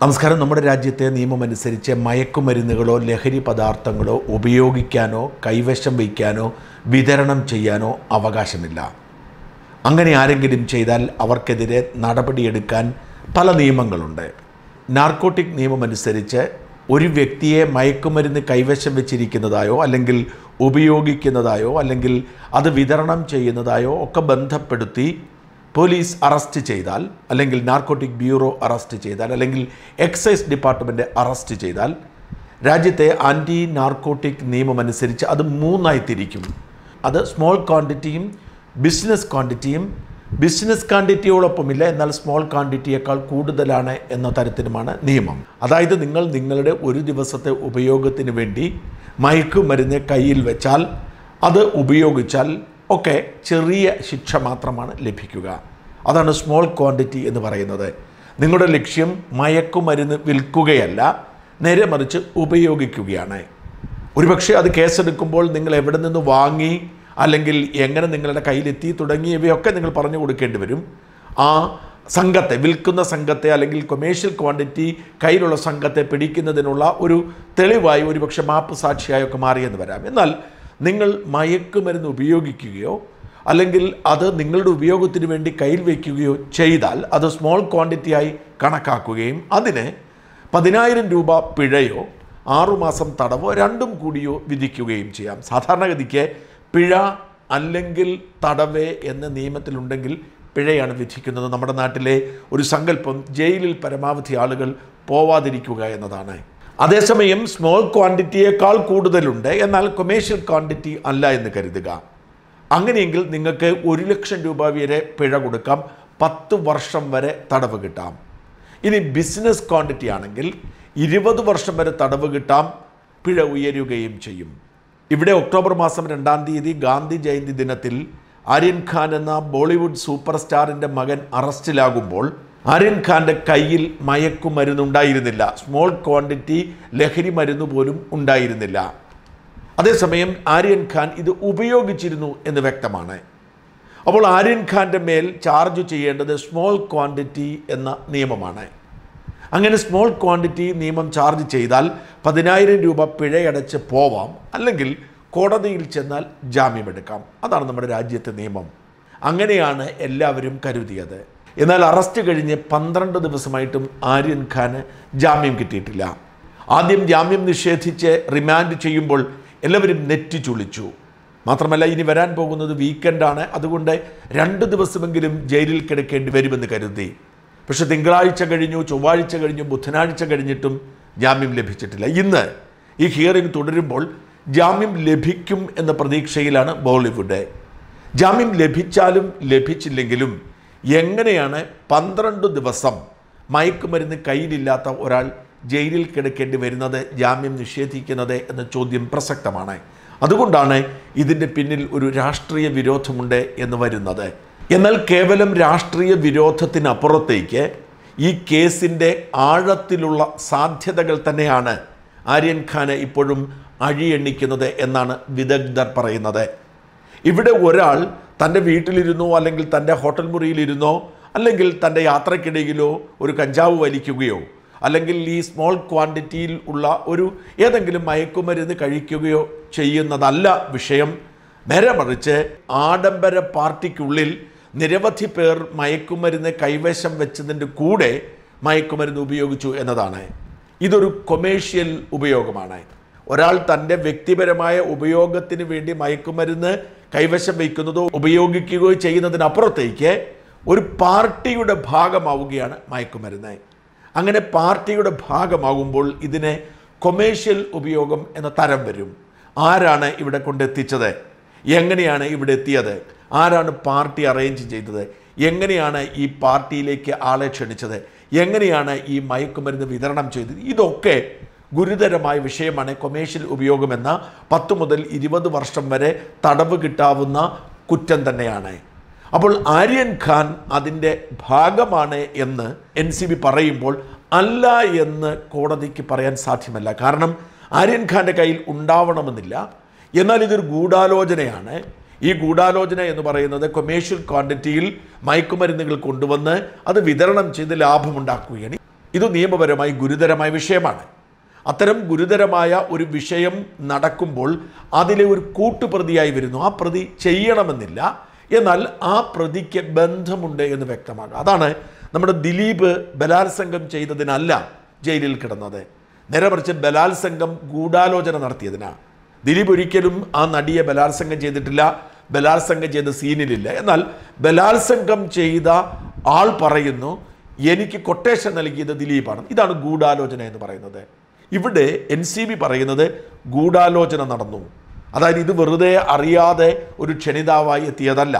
നമസ്കാരം നമ്മുടെ രാജ്യത്തെ നിയമമനുസരിച്ച് മയക്കുമരുന്നുകളോ ലഹരി പദാർത്ഥങ്ങളോ ഉപയോഗിക്കാനോ കൈവശം വയ്ക്കാനോ വിതരണം ചെയ്യാനോ അവകാശമില്ല അങ്ങനെ ആരെങ്കിലും ചെയ്താൽ അവർക്കെതിരെ നടപടിയെടുക്കാൻ പല നിയമങ്ങളുണ്ട് നാർക്കോട്ടിക് നിയമമനുസരിച്ച് ഒരു വ്യക്തിയെ മയക്കുമരുന്ന് കൈവശം വെച്ചിരിക്കുന്നതായോ അല്ലെങ്കിൽ ഉപയോഗിക്കുന്നതായോ അല്ലെങ്കിൽ അത് വിതരണം ചെയ്യുന്നതായോ ഒക്കെ ബന്ധപ്പെടുത്തി പോലീസ് അറസ്റ്റ് ചെയ്താൽ അല്ലെങ്കിൽ നാർക്കോട്ടിക് ബ്യൂറോ അറസ്റ്റ് ചെയ്താൽ അല്ലെങ്കിൽ എക്സൈസ് ഡിപ്പാർട്ട്മെൻറ്റ് അറസ്റ്റ് ചെയ്താൽ രാജ്യത്തെ ആൻറ്റി നാർക്കോട്ടിക് നിയമമനുസരിച്ച് അത് മൂന്നായി തിരിക്കും അത് സ്മോൾ ക്വാണ്ടിറ്റിയും ബിസിനസ് ക്വാണ്ടിറ്റിയും ബിസിനസ് ക്വാണ്ടിറ്റിയോടൊപ്പമില്ല എന്നാൽ സ്മോൾ ക്വാണ്ടിറ്റിയേക്കാൾ കൂടുതലാണ് എന്ന തരത്തിലുമാണ് നിയമം അതായത് നിങ്ങൾ നിങ്ങളുടെ ഒരു ദിവസത്തെ ഉപയോഗത്തിന് വേണ്ടി മയക്കുമരുന്ന് കയ്യിൽ വെച്ചാൽ അത് ഉപയോഗിച്ചാൽ ഒക്കെ ചെറിയ ശിക്ഷ മാത്രമാണ് ലഭിക്കുക അതാണ് സ്മോൾ ക്വാണ്ടിറ്റി എന്ന് പറയുന്നത് നിങ്ങളുടെ ലക്ഷ്യം മയക്കുമരുന്ന് വിൽക്കുകയല്ല നേരെ മറിച്ച് ഉപയോഗിക്കുകയാണ് ഒരുപക്ഷെ അത് കേസെടുക്കുമ്പോൾ നിങ്ങൾ എവിടെ നിന്ന് വാങ്ങി അല്ലെങ്കിൽ എങ്ങനെ നിങ്ങളുടെ കയ്യിലെത്തി തുടങ്ങിയവയൊക്കെ നിങ്ങൾ പറഞ്ഞു കൊടുക്കേണ്ടി വരും ആ സംഘത്തെ വിൽക്കുന്ന സംഘത്തെ അല്ലെങ്കിൽ കൊമേഴ്ഷ്യൽ ക്വാണ്ടിറ്റി കയ്യിലുള്ള സംഘത്തെ പിടിക്കുന്നതിനുള്ള ഒരു തെളിവായി ഒരുപക്ഷെ മാപ്പ് സാക്ഷിയായൊക്കെ മാറിയെന്ന് വരാം എന്നാൽ നിങ്ങൾ മയക്കുമരുന്ന് ഉപയോഗിക്കുകയോ അല്ലെങ്കിൽ അത് നിങ്ങളുടെ ഉപയോഗത്തിന് വേണ്ടി കയ്യിൽ വയ്ക്കുകയോ ചെയ്താൽ അത് സ്മോൾ ക്വാണ്ടിറ്റിയായി കണക്കാക്കുകയും അതിന് പതിനായിരം രൂപ പിഴയോ ആറുമാസം തടവോ രണ്ടും കൂടിയോ വിധിക്കുകയും ചെയ്യാം സാധാരണഗതിക്ക് പിഴ അല്ലെങ്കിൽ തടവേ എന്ന നിയമത്തിലുണ്ടെങ്കിൽ പിഴയാണ് വിധിക്കുന്നത് നമ്മുടെ നാട്ടിലെ ഒരു സങ്കല്പം ജയിലിൽ പരമാവധി ആളുകൾ പോവാതിരിക്കുക എന്നതാണ് അതേസമയം സ്മോൾ ക്വാണ്ടിറ്റിയേക്കാൾ കൂടുതലുണ്ട് എന്നാൽ കൊമേഴ്ഷ്യൽ ക്വാണ്ടിറ്റി അല്ല എന്ന് കരുതുക അങ്ങനെയെങ്കിൽ നിങ്ങൾക്ക് ഒരു ലക്ഷം രൂപ വരെ പിഴ കൊടുക്കാം പത്ത് വർഷം വരെ തടവ് കിട്ടാം ഇനി ബിസിനസ് ക്വാണ്ടിറ്റി ആണെങ്കിൽ ഇരുപത് വർഷം വരെ തടവ് കിട്ടാം പിഴ ഉയരുകയും ചെയ്യും ഇവിടെ ഒക്ടോബർ മാസം രണ്ടാം തീയതി ഗാന്ധി ജയന്തി ദിനത്തിൽ ആര്യൻ ഖാൻ എന്ന ബോളിവുഡ് സൂപ്പർ സ്റ്റാറിൻ്റെ മകൻ അറസ്റ്റിലാകുമ്പോൾ ആര്യൻ ഖാൻ്റെ കയ്യിൽ മയക്കുമരുന്നുണ്ടായിരുന്നില്ല സ്മോൾ ക്വാണ്ടിറ്റി ലഹരി മരുന്ന് പോലും ഉണ്ടായിരുന്നില്ല അതേസമയം ആര്യൻ ഖാൻ ഇത് ഉപയോഗിച്ചിരുന്നു എന്ന് വ്യക്തമാണ് അപ്പോൾ ആര്യൻ ഖാൻ്റെ മേൽ ചാർജ് ചെയ്യേണ്ടത് സ്മോൾ ക്വാണ്ടിറ്റി എന്ന നിയമമാണ് അങ്ങനെ സ്മോൾ ക്വാണ്ടിറ്റി നിയമം ചാർജ് ചെയ്താൽ പതിനായിരം രൂപ പിഴയടച്ച് പോവാം അല്ലെങ്കിൽ കോടതിയിൽ ചെന്നാൽ ജാമ്യമെടുക്കാം അതാണ് നമ്മുടെ രാജ്യത്തെ നിയമം അങ്ങനെയാണ് എല്ലാവരും കരുതിയത് എന്നാൽ അറസ്റ്റ് കഴിഞ്ഞ് പന്ത്രണ്ട് ദിവസമായിട്ടും ആര്യൻ ഖാന് ജാമ്യം കിട്ടിയിട്ടില്ല ആദ്യം ജാമ്യം നിഷേധിച്ച് റിമാൻഡ് ചെയ്യുമ്പോൾ എല്ലാവരും നെറ്റി ചുളിച്ചു മാത്രമല്ല ഇനി വരാൻ പോകുന്നത് വീക്കെൻഡാണ് അതുകൊണ്ട് രണ്ട് ദിവസമെങ്കിലും ജയിലിൽ കിടക്കേണ്ടി വരുമെന്ന് കരുതി പക്ഷെ തിങ്കളാഴ്ച കഴിഞ്ഞു ചൊവ്വാഴ്ച കഴിഞ്ഞു ബുധനാഴ്ച കഴിഞ്ഞിട്ടും ജാമ്യം ലഭിച്ചിട്ടില്ല ഇന്ന് ഈ ഹിയറിംഗ് തുടരുമ്പോൾ ജാമ്യം ലഭിക്കും എന്ന പ്രതീക്ഷയിലാണ് ബോളിവുഡ് ജാമ്യം ലഭിച്ചാലും ലഭിച്ചില്ലെങ്കിലും എങ്ങനെയാണ് പന്ത്രണ്ട് ദിവസം മയക്കുമരുന്ന് കയ്യിലില്ലാത്ത ഒരാൾ ജയിലിൽ കിടക്കേണ്ടി വരുന്നത് ജാമ്യം നിഷേധിക്കുന്നത് എന്ന ചോദ്യം പ്രസക്തമാണ് അതുകൊണ്ടാണ് ഇതിൻ്റെ പിന്നിൽ ഒരു രാഷ്ട്രീയ വിരോധമുണ്ട് എന്ന് വരുന്നത് എന്നാൽ കേവലം രാഷ്ട്രീയ വിരോധത്തിനപ്പുറത്തേക്ക് ഈ കേസിൻ്റെ ആഴത്തിലുള്ള സാധ്യതകൾ തന്നെയാണ് ആര്യൻ ഖാന് ഇപ്പോഴും അഴിയെണ്ണിക്കുന്നത് എന്നാണ് വിദഗ്ധർ പറയുന്നത് ഇവിടെ ഒരാൾ തൻ്റെ വീട്ടിലിരുന്നോ അല്ലെങ്കിൽ തൻ്റെ ഹോട്ടൽ മുറിയിലിരുന്നോ അല്ലെങ്കിൽ തൻ്റെ യാത്രക്കിടയിലോ ഒരു കഞ്ചാവ് വലിക്കുകയോ അല്ലെങ്കിൽ ഈ സ്മോൾ ക്വാണ്ടിറ്റിയിൽ ഉള്ള ഒരു ഏതെങ്കിലും മയക്കുമരുന്ന് കഴിക്കുകയോ ചെയ്യുന്നതല്ല വിഷയം നേരെ മറിച്ച് ആഡംബര പാർട്ടിക്കുള്ളിൽ നിരവധി പേർ മയക്കുമരുന്ന് കൈവശം വെച്ചതിൻ്റെ കൂടെ മയക്കുമരുന്ന് ഉപയോഗിച്ചു എന്നതാണ് ഇതൊരു കൊമേഴ്ഷ്യൽ ഉപയോഗമാണ് ഒരാൾ തൻ്റെ വ്യക്തിപരമായ ഉപയോഗത്തിന് വേണ്ടി മയക്കുമരുന്ന് കൈവശം വയ്ക്കുന്നതോ ഉപയോഗിക്കുകയോ ചെയ്യുന്നതിനപ്പുറത്തേക്ക് ഒരു പാർട്ടിയുടെ ഭാഗമാവുകയാണ് മയക്കുമരുന്ന് അങ്ങനെ പാർട്ടിയുടെ ഭാഗമാകുമ്പോൾ ഇതിനെ കൊമേഴ്ഷ്യൽ ഉപയോഗം എന്ന തരം വരും ആരാണ് ഇവിടെ കൊണ്ടെത്തിച്ചത് എങ്ങനെയാണ് ഇവിടെ എത്തിയത് ആരാണ് പാർട്ടി അറേഞ്ച് ചെയ്തത് എങ്ങനെയാണ് ഈ പാർട്ടിയിലേക്ക് ആളെ ക്ഷണിച്ചത് എങ്ങനെയാണ് ഈ മയക്കുമരുന്ന് വിതരണം ചെയ്തത് ഇതൊക്കെ ഗുരുതരമായ വിഷയമാണ് കൊമേഴ്ഷ്യൽ ഉപയോഗമെന്ന പത്ത് മുതൽ ഇരുപത് വർഷം വരെ തടവ് കിട്ടാവുന്ന കുറ്റം തന്നെയാണ് അപ്പോൾ ആര്യൻ ഖാൻ അതിൻ്റെ ഭാഗമാണ് എന്ന് എൻ സി ബി പറയുമ്പോൾ അല്ല എന്ന് കോടതിക്ക് പറയാൻ സാധ്യമല്ല കാരണം ആര്യൻ ഖാൻ്റെ കയ്യിൽ ഉണ്ടാവണമെന്നില്ല എന്നാൽ ഇതൊരു ഗൂഢാലോചനയാണ് ഈ ഗൂഢാലോചന എന്ന് പറയുന്നത് കൊമേഴ്ഷ്യൽ ക്വാണ്ടിറ്റിയിൽ മയക്കുമരുന്നുകൾ കൊണ്ടുവന്ന് അത് വിതരണം ചെയ്ത് ലാഭമുണ്ടാക്കുകയാണ് ഇത് നിയമപരമായി ഗുരുതരമായ വിഷയമാണ് അത്തരം ഗുരുതരമായ ഒരു വിഷയം നടക്കുമ്പോൾ അതിലെ ഒരു കൂട്ടുപ്രതിയായി വരുന്നു ആ പ്രതി ചെയ്യണമെന്നില്ല എന്നാൽ ആ പ്രതിക്ക് ബന്ധമുണ്ട് എന്ന് വ്യക്തമാകും അതാണ് നമ്മുടെ ദിലീപ് ബലാത്സംഗം ചെയ്തതിനല്ല ജയിലിൽ കിടന്നത് നേരെ മറിച്ച് ബലാത്സംഗം ഗൂഢാലോചന നടത്തിയതിനാണ് ദിലീപ് ഒരിക്കലും ആ നടിയെ ബലാത്സംഗം ചെയ്തിട്ടില്ല ബലാത്സംഗം ചെയ്ത സീനിലില്ല എന്നാൽ ബലാത്സംഗം ചെയ്ത ആൾ പറയുന്നു എനിക്ക് കൊട്ടേഷൻ നൽകിയത് ദിലീപാണ് ഇതാണ് ഗൂഢാലോചന എന്ന് പറയുന്നത് ഇവിടെ എൻ സി ബി പറയുന്നത് ഗൂഢാലോചന നടന്നു അതായത് ഇത് വെറുതെ അറിയാതെ ഒരു ക്ഷണിതാവായി എത്തിയതല്ല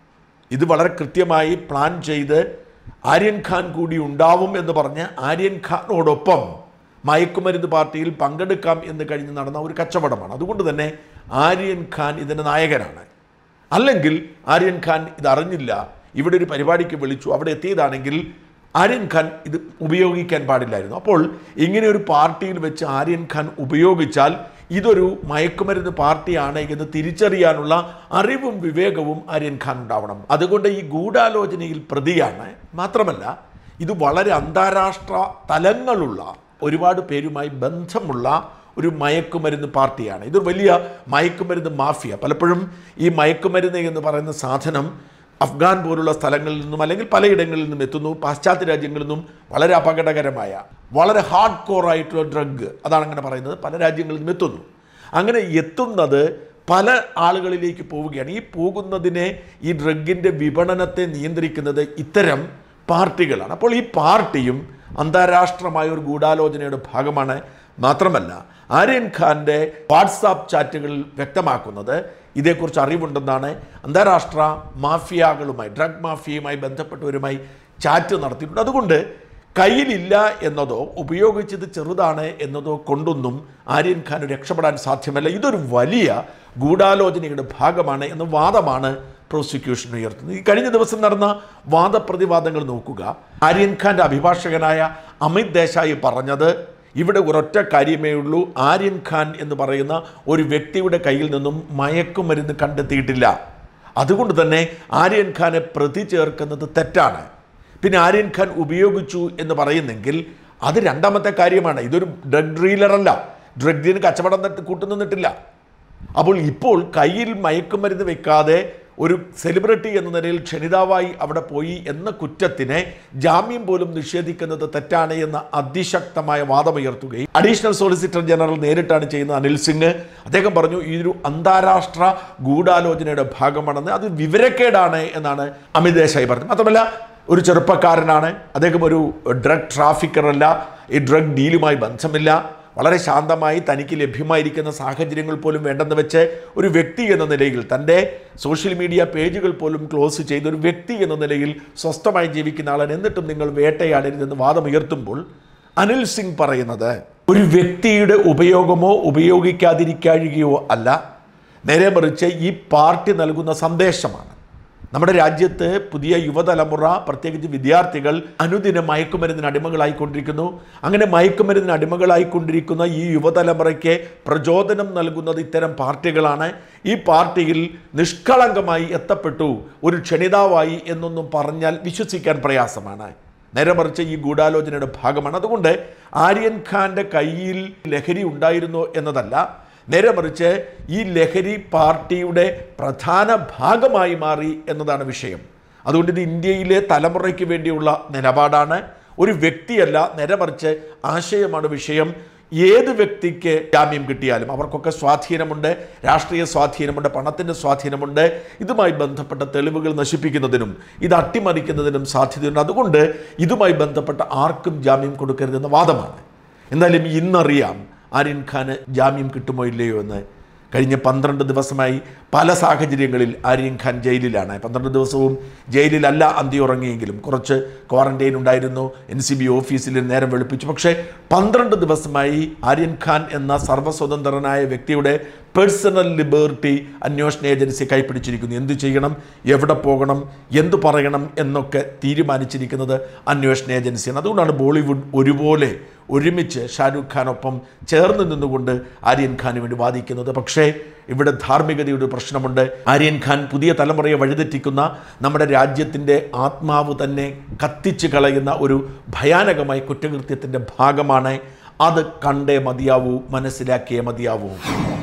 ഇത് വളരെ കൃത്യമായി പ്ലാൻ ചെയ്ത് ആര്യൻ ഖാൻ കൂടി ഉണ്ടാവും എന്ന് പറഞ്ഞ് ആര്യൻ ഖാനോടൊപ്പം മയക്കുമരുന്ന് പാർട്ടിയിൽ പങ്കെടുക്കാം എന്ന് കഴിഞ്ഞ് നടന്ന ഒരു കച്ചവടമാണ് അതുകൊണ്ട് തന്നെ ആര്യൻ ഖാൻ ഇതിൻ്റെ നായകനാണ് അല്ലെങ്കിൽ ആര്യൻ ഖാൻ ഇത് അറിഞ്ഞില്ല ഇവിടെ ഒരു പരിപാടിക്ക് വിളിച്ചു അവിടെ എത്തിയതാണെങ്കിൽ ആര്യൻ ഖാൻ ഇത് ഉപയോഗിക്കാൻ പാടില്ലായിരുന്നു അപ്പോൾ ഇങ്ങനെ ഒരു പാർട്ടിയിൽ വെച്ച് ആര്യൻ ഖാൻ ഉപയോഗിച്ചാൽ ഇതൊരു മയക്കുമരുന്ന് പാർട്ടിയാണ് എന്ന് തിരിച്ചറിയാനുള്ള അറിവും വിവേകവും ആര്യൻ ഖാൻ ഉണ്ടാവണം അതുകൊണ്ട് ഈ ഗൂഢാലോചനയിൽ പ്രതിയാണ് മാത്രമല്ല ഇത് വളരെ അന്താരാഷ്ട്ര തലങ്ങളുള്ള ഒരുപാട് പേരുമായി ബന്ധമുള്ള ഒരു മയക്കുമരുന്ന് പാർട്ടിയാണ് ഇതൊരു വലിയ മയക്കുമരുന്ന് മാഫിയ പലപ്പോഴും ഈ മയക്കുമരുന്ന് എന്ന് പറയുന്ന സാധനം അഫ്ഗാൻ പോലുള്ള സ്ഥലങ്ങളിൽ നിന്നും അല്ലെങ്കിൽ പലയിടങ്ങളിൽ നിന്നും എത്തുന്നു പാശ്ചാത്യ രാജ്യങ്ങളിൽ നിന്നും വളരെ അപകടകരമായ വളരെ ഹാർഡ് കോർ ആയിട്ടുള്ള ഡ്രഗ് അതാണ് അങ്ങനെ പറയുന്നത് പല രാജ്യങ്ങളിൽ നിന്നും എത്തുന്നു അങ്ങനെ എത്തുന്നത് പല ആളുകളിലേക്ക് പോവുകയാണ് ഈ പോകുന്നതിനെ ഈ ഡ്രഗിൻ്റെ വിപണനത്തെ നിയന്ത്രിക്കുന്നത് ഇത്തരം പാർട്ടികളാണ് അപ്പോൾ ഈ പാർട്ടിയും അന്താരാഷ്ട്രമായ ഒരു ഗൂഢാലോചനയുടെ ഭാഗമാണ് മാത്രമല്ല ആര്യൻ ഖാൻ്റെ വാട്സാപ്പ് ചാറ്റുകളിൽ വ്യക്തമാക്കുന്നത് ഇതേക്കുറിച്ച് അറിവുണ്ടെന്നാണ് അന്താരാഷ്ട്ര മാഫിയകളുമായി ഡ്രഗ് മാഫിയയുമായി ബന്ധപ്പെട്ടവരുമായി ചാറ്റ് നടത്തിയിട്ടുണ്ട് അതുകൊണ്ട് കയ്യിലില്ല എന്നതോ ഉപയോഗിച്ചത് ചെറുതാണ് എന്നതോ കൊണ്ടൊന്നും ആര്യൻ ഖാൻ രക്ഷപ്പെടാൻ സാധ്യമല്ല ഇതൊരു വലിയ ഗൂഢാലോചനയുടെ ഭാഗമാണ് എന്ന വാദമാണ് പ്രോസിക്യൂഷൻ ഉയർത്തുന്നത് ഈ കഴിഞ്ഞ ദിവസം നടന്ന വാദപ്രതിവാദങ്ങൾ നോക്കുക ആര്യൻ ഖാൻ്റെ അഭിഭാഷകനായ അമിത് ദേശായി പറഞ്ഞത് ഇവിടെ ഒരൊറ്റ കാര്യമേ ഉള്ളൂ ആര്യൻ ഖാൻ എന്ന് പറയുന്ന ഒരു വ്യക്തിയുടെ കയ്യിൽ നിന്നും മയക്കുമരുന്ന് കണ്ടെത്തിയിട്ടില്ല അതുകൊണ്ട് തന്നെ ആര്യൻ ഖാനെ പ്രതി ചേർക്കുന്നത് തെറ്റാണ് പിന്നെ ആര്യൻ ഖാൻ ഉപയോഗിച്ചു എന്ന് പറയുന്നെങ്കിൽ അത് രണ്ടാമത്തെ കാര്യമാണ് ഇതൊരു ഡ്രഗ് ഡീലറല്ല ഡ്രഗിന് കച്ചവടം നട്ട് കൂട്ടുനിന്നിട്ടില്ല അപ്പോൾ ഇപ്പോൾ കയ്യിൽ മയക്കുമരുന്ന് വെക്കാതെ ഒരു സെലിബ്രിറ്റി എന്ന നിലയിൽ ക്ഷണിതാവായി അവിടെ പോയി എന്ന കുറ്റത്തിനെ ജാമ്യം പോലും നിഷേധിക്കുന്നത് തെറ്റാണ് എന്ന അതിശക്തമായ വാദമുയർത്തുകയും അഡീഷണൽ സോളിസിറ്റർ ജനറൽ നേരിട്ടാണ് ചെയ്യുന്നത് അനിൽ സിംഗ് അദ്ദേഹം പറഞ്ഞു ഇതൊരു അന്താരാഷ്ട്ര ഗൂഢാലോചനയുടെ ഭാഗമാണെന്ന് അത് വിവരക്കേടാണ് എന്നാണ് അമിത് ദേശായി പറഞ്ഞത് മാത്രമല്ല ഒരു ചെറുപ്പക്കാരനാണ് അദ്ദേഹം ഒരു ഡ്രഗ് ട്രാഫിക്കർ അല്ല ഈ ഡ്രഗ് ഡീലുമായി ബന്ധമില്ല വളരെ ശാന്തമായി തനിക്ക് ലഭ്യമായിരിക്കുന്ന സാഹചര്യങ്ങൾ പോലും വേണ്ടെന്ന് വെച്ച് ഒരു വ്യക്തി എന്ന നിലയിൽ തൻ്റെ സോഷ്യൽ മീഡിയ പേജുകൾ പോലും ക്ലോസ് ചെയ്ത ഒരു വ്യക്തി എന്ന നിലയിൽ സ്വസ്ഥമായി ജീവിക്കുന്ന ആളാണ് എന്നിട്ടും നിങ്ങൾ വേട്ടയാടരുതെന്ന് വാദമുയർത്തുമ്പോൾ അനിൽ സിംഗ് പറയുന്നത് ഒരു വ്യക്തിയുടെ ഉപയോഗമോ ഉപയോഗിക്കാതിരിക്കുകയോ അല്ല നേരെ മറിച്ച് ഈ പാർട്ടി നൽകുന്ന സന്ദേശമാണ് നമ്മുടെ രാജ്യത്ത് പുതിയ യുവതലമുറ പ്രത്യേകിച്ച് വിദ്യാർത്ഥികൾ അനുദിനം മയക്കുമരുന്നിന് അടിമകളായിക്കൊണ്ടിരിക്കുന്നു അങ്ങനെ മയക്കുമരുന്നിന് അടിമകളായിക്കൊണ്ടിരിക്കുന്ന ഈ യുവതലമുറയ്ക്ക് പ്രചോദനം നൽകുന്നത് ഇത്തരം പാർട്ടികളാണ് ഈ പാർട്ടിയിൽ നിഷ്കളങ്കമായി എത്തപ്പെട്ടു ഒരു ക്ഷണിതാവായി എന്നൊന്നും പറഞ്ഞാൽ വിശ്വസിക്കാൻ പ്രയാസമാണ് നേരെ മറിച്ച് ഈ ഗൂഢാലോചനയുടെ ഭാഗമാണ് അതുകൊണ്ട് ആര്യൻ ഖാന്റെ കയ്യിൽ ലഹരി ഉണ്ടായിരുന്നോ എന്നതല്ല നേരെ മറിച്ച് ഈ ലഹരി പാർട്ടിയുടെ പ്രധാന ഭാഗമായി മാറി എന്നതാണ് വിഷയം അതുകൊണ്ട് ഇത് ഇന്ത്യയിലെ തലമുറയ്ക്ക് വേണ്ടിയുള്ള നിലപാടാണ് ഒരു വ്യക്തിയല്ല നേരെ മറിച്ച് ആശയമാണ് വിഷയം ഏത് വ്യക്തിക്ക് ജാമ്യം കിട്ടിയാലും അവർക്കൊക്കെ സ്വാധീനമുണ്ട് രാഷ്ട്രീയ സ്വാധീനമുണ്ട് പണത്തിൻ്റെ സ്വാധീനമുണ്ട് ഇതുമായി ബന്ധപ്പെട്ട തെളിവുകൾ നശിപ്പിക്കുന്നതിനും ഇത് അട്ടിമറിക്കുന്നതിനും സാധ്യതയുണ്ട് അതുകൊണ്ട് ഇതുമായി ബന്ധപ്പെട്ട ആർക്കും ജാമ്യം കൊടുക്കരുതെന്ന വാദമാണ് എന്നാലും ഇന്നറിയാം ആര്യൻ ഖാന് ജാമ്യം കിട്ടുമോ ഇല്ലയോ എന്ന് കഴിഞ്ഞ പന്ത്രണ്ട് ദിവസമായി പല സാഹചര്യങ്ങളിൽ ആര്യൻ ഖാൻ ജയിലിലാണ് പന്ത്രണ്ട് ദിവസവും ജയിലിലല്ല അന്തി ഉറങ്ങിയെങ്കിലും കുറച്ച് ക്വാറന്റൈൻ ഉണ്ടായിരുന്നു എൻ സി ബി ഓഫീസിൽ നേരം വെളുപ്പിച്ചു പക്ഷേ പന്ത്രണ്ട് ദിവസമായി ആര്യൻ ഖാൻ എന്ന സർവ്വസ്വതന്ത്രനായ വ്യക്തിയുടെ പേഴ്സണൽ ലിബേർട്ടി അന്വേഷണ ഏജൻസി കൈപ്പിടിച്ചിരിക്കുന്നു എന്ത് ചെയ്യണം എവിടെ പോകണം എന്ത് പറയണം എന്നൊക്കെ തീരുമാനിച്ചിരിക്കുന്നത് അന്വേഷണ ഏജൻസിയാണ് അതുകൊണ്ടാണ് ബോളിവുഡ് ഒരുപോലെ ഒരുമിച്ച് ഷാരൂഖ് ഖാനൊപ്പം ചേർന്ന് നിന്നുകൊണ്ട് ആര്യൻ ഖാന് വേണ്ടി വാദിക്കുന്നത് പക്ഷേ ഇവിടെ ധാർമ്മികതയുടെ പ്രശ്നമുണ്ട് ആര്യൻ ഖാൻ പുതിയ തലമുറയെ വഴിതെറ്റിക്കുന്ന നമ്മുടെ രാജ്യത്തിൻ്റെ ആത്മാവ് തന്നെ കത്തിച്ച് കളയുന്ന ഒരു ഭയാനകമായ കുറ്റകൃത്യത്തിൻ്റെ ഭാഗമാണ് അത് കണ്ടേ മതിയാവൂ മനസ്സിലാക്കിയേ മതിയാവൂ